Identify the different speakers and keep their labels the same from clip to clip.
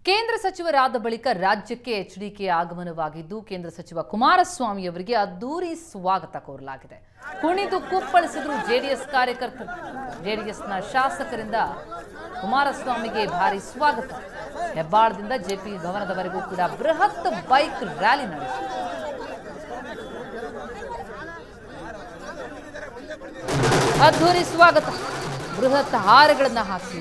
Speaker 1: ಕೇಂದ್ರ ಸಚಿವರಾದ ಬಳಿಕ ರಾಜ್ಯಕ್ಕೆ ಎಚ್ಡಿಕೆ ಆಗಮನವಾಗಿದ್ದು ಕೇಂದ್ರ ಸಚಿವ ಕುಮಾರಸ್ವಾಮಿ ಅವರಿಗೆ ಅದ್ದೂರಿ ಸ್ವಾಗತ ಕೋರಲಾಗಿದೆ ಕುಣಿದು ಕುಪ್ಪಳಿಸಿದ್ರು ಜೆಡಿಎಸ್ ಕಾರ್ಯಕರ್ತರು ಜೆಡಿಎಸ್ನ ಶಾಸಕರಿಂದ ಕುಮಾರಸ್ವಾಮಿಗೆ ಭಾರಿ ಸ್ವಾಗತ ಹೆಬ್ಬಾಳದಿಂದ ಜೆಪಿ ಭವನದವರೆಗೂ ಕೂಡ ಬೃಹತ್ ಬೈಕ್ ರ್ಯಾಲಿ ನಡೆಸಿತು ಅದ್ದೂರಿ ಸ್ವಾಗತ ಬೃಹತ್ ಹಾರಗಳನ್ನ ಹಾಕಿ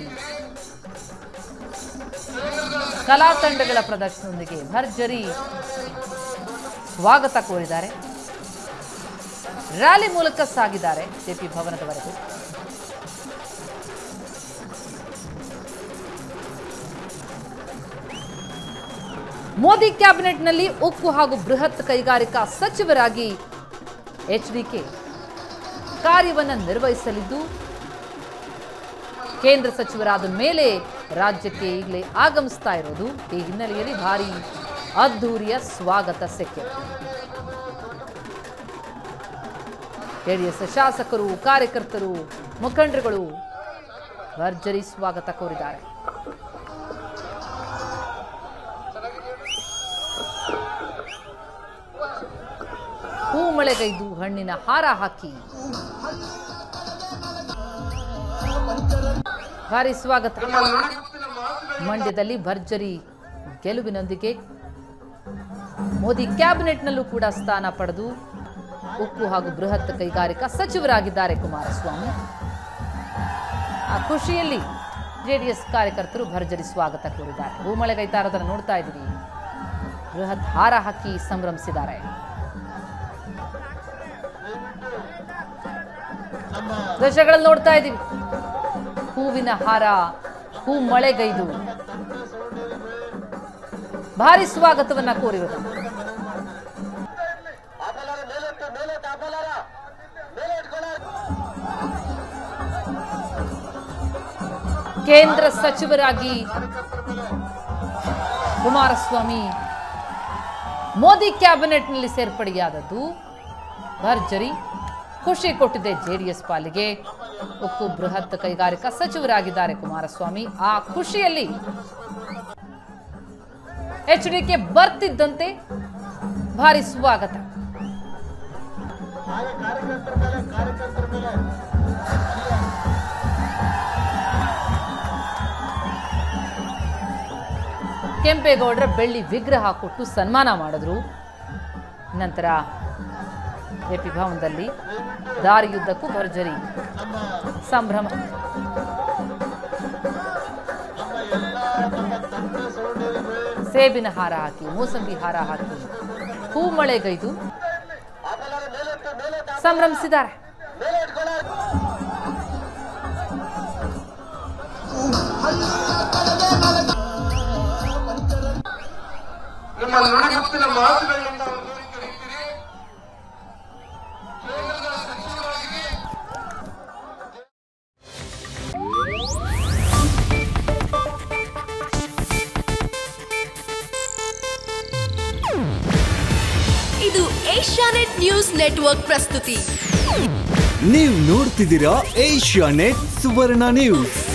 Speaker 1: ಕಲಾ ತಂಡಗಳ ಪ್ರದರ್ಶನದೊಂದಿಗೆ ಭರ್ಜರಿ ಸ್ವಾಗತ ಕೋರಿದ್ದಾರೆ ರ್ಯಾಲಿ ಮೂಲಕ ಸಾಗಿದ್ದಾರೆ ಜೆಪಿ ಭವನದವರೆಗೂ ಮೋದಿ ಕ್ಯಾಬಿನೆಟ್ನಲ್ಲಿ ಉಕ್ಕು ಹಾಗೂ ಬೃಹತ್ ಕೈಗಾರಿಕಾ ಸಚಿವರಾಗಿ ಎಚ್ಡಿಕೆ ಕಾರ್ಯವನ್ನು ನಿರ್ವಹಿಸಲಿದ್ದು ಕೇಂದ್ರ ಸಚಿವರಾದ ಮೇಲೆ ರಾಜ್ಯಕ್ಕೆ ಈಗಲೇ ಆಗಮಿಸ್ತಾ ಇರೋದು ಈ ಹಿನ್ನೆಲೆಯಲ್ಲಿ ಭಾರಿ ಅದ್ಧೂರಿಯ ಸ್ವಾಗತ ಸಿಕ್ಕಿದೆ ಜೆಡಿಎಸ್ ಶಾಸಕರು ಕಾರ್ಯಕರ್ತರು ಮುಖಂಡರುಗಳು ಭರ್ಜರಿ ಸ್ವಾಗತ ಕೋರಿದ್ದಾರೆ ಹೂಮಳೆಗೈದು ಹಣ್ಣಿನ ಹಾರ ಹಾಕಿ ಭಾರಿ ಸ್ವಾಗತ ಮಂಡ್ಯದಲ್ಲಿ ಭರ್ಜರಿ ಗೆಲುವಿನೊಂದಿಗೆ ಮೋದಿ ಕ್ಯಾಬಿನೆಟ್ನಲ್ಲೂ ಕೂಡ ಸ್ಥಾನ ಪಡೆದು ಉಕ್ಕು ಹಾಗೂ ಬೃಹತ್ ಕೈಗಾರಿಕಾ ಸಚಿವರಾಗಿದ್ದಾರೆ ಕುಮಾರಸ್ವಾಮಿ ಆ ಖುಷಿಯಲ್ಲಿ ಜೆಡಿಎಸ್ ಕಾರ್ಯಕರ್ತರು ಭರ್ಜರಿ ಸ್ವಾಗತ ಕೋರಿದ್ದಾರೆ ಹೂಮಳೆಗೈತಾ ಇರೋದನ್ನು ನೋಡ್ತಾ ಇದ್ದೀವಿ ಬೃಹತ್ ಹಾರ ಹಾಕಿ ಸಂಭ್ರಮಿಸಿದ್ದಾರೆ ದೃಶ್ಯಗಳಲ್ಲಿ ನೋಡ್ತಾ ಇದ್ದೀವಿ ಹೂವಿನ ಹಾರ ಹೂ ಮಳೆಗೈದು ಭಾರಿ ಸ್ವಾಗತವನ್ನ ಕೋರಿರೋದು ಕೇಂದ್ರ ಸಚಿವರಾಗಿ ಕುಮಾರಸ್ವಾಮಿ ಮೋದಿ ಕ್ಯಾಬಿನೆಟ್ನಲ್ಲಿ ಸೇರ್ಪಡೆಯಾದದ್ದು ಭರ್ಜರಿ ಖುಷಿ ಕೊಟ್ಟಿದೆ ಜೆಡಿಎಸ್ ಪಾಲಿಗೆ ಉಕ್ಕು ಬೃಹತ್ ಕೈಗಾರಿಕಾ ಸಚಿವರಾಗಿದ್ದಾರೆ ಕುಮಾರಸ್ವಾಮಿ ಆ ಖುಷಿಯಲ್ಲಿ ಎಚ್ಡಿಕೆ ಬರ್ತಿದ್ದಂತೆ ಭಾರಿ ಸ್ವಾಗತ ಕೆಂಪೇಗೌಡರ ಬೆಳ್ಳಿ ವಿಗ್ರಹ ಕೊಟ್ಟು ಸನ್ಮಾನ ಮಾಡಿದ್ರು ನಂತರ ಎಪಿ ಭವನದಲ್ಲಿ ದಾರಿಯುದ್ದಕ್ಕೂ ಭರ್ಜರಿ ಸಂಭ್ರಮ ಸೇಬಿನ ಹಾರ ಹಾಕಿ ಮೂಸಂಬಿ ಹಾರ ಹಾಕಿ ಹೂ ಮಳೆಗೈದು ಸಂಭ್ರಮಿಸಿದ್ದಾರೆ
Speaker 2: ನಿಮ್ಮ ನುಡಿಗುತ್ತಿನ ಮಾತುಗಳಿಂದ ಅವರಿಗೆ ಕರೀತೀರಿ ಕೇಂದ್ರದ ಸಚಿವರಾಗಿ
Speaker 3: ಇದು ಏಷ್ಯಾನೆಟ್ ನ್ಯೂಸ್ ನೆಟ್ವರ್ಕ್ ಪ್ರಸ್ತುತಿ
Speaker 4: ನೀವು ನೋಡ್ತಿದ್ದೀರಾ ಏಷ್ಯಾ ನೆಟ್ ಸುವರ್ಣ ನ್ಯೂಸ್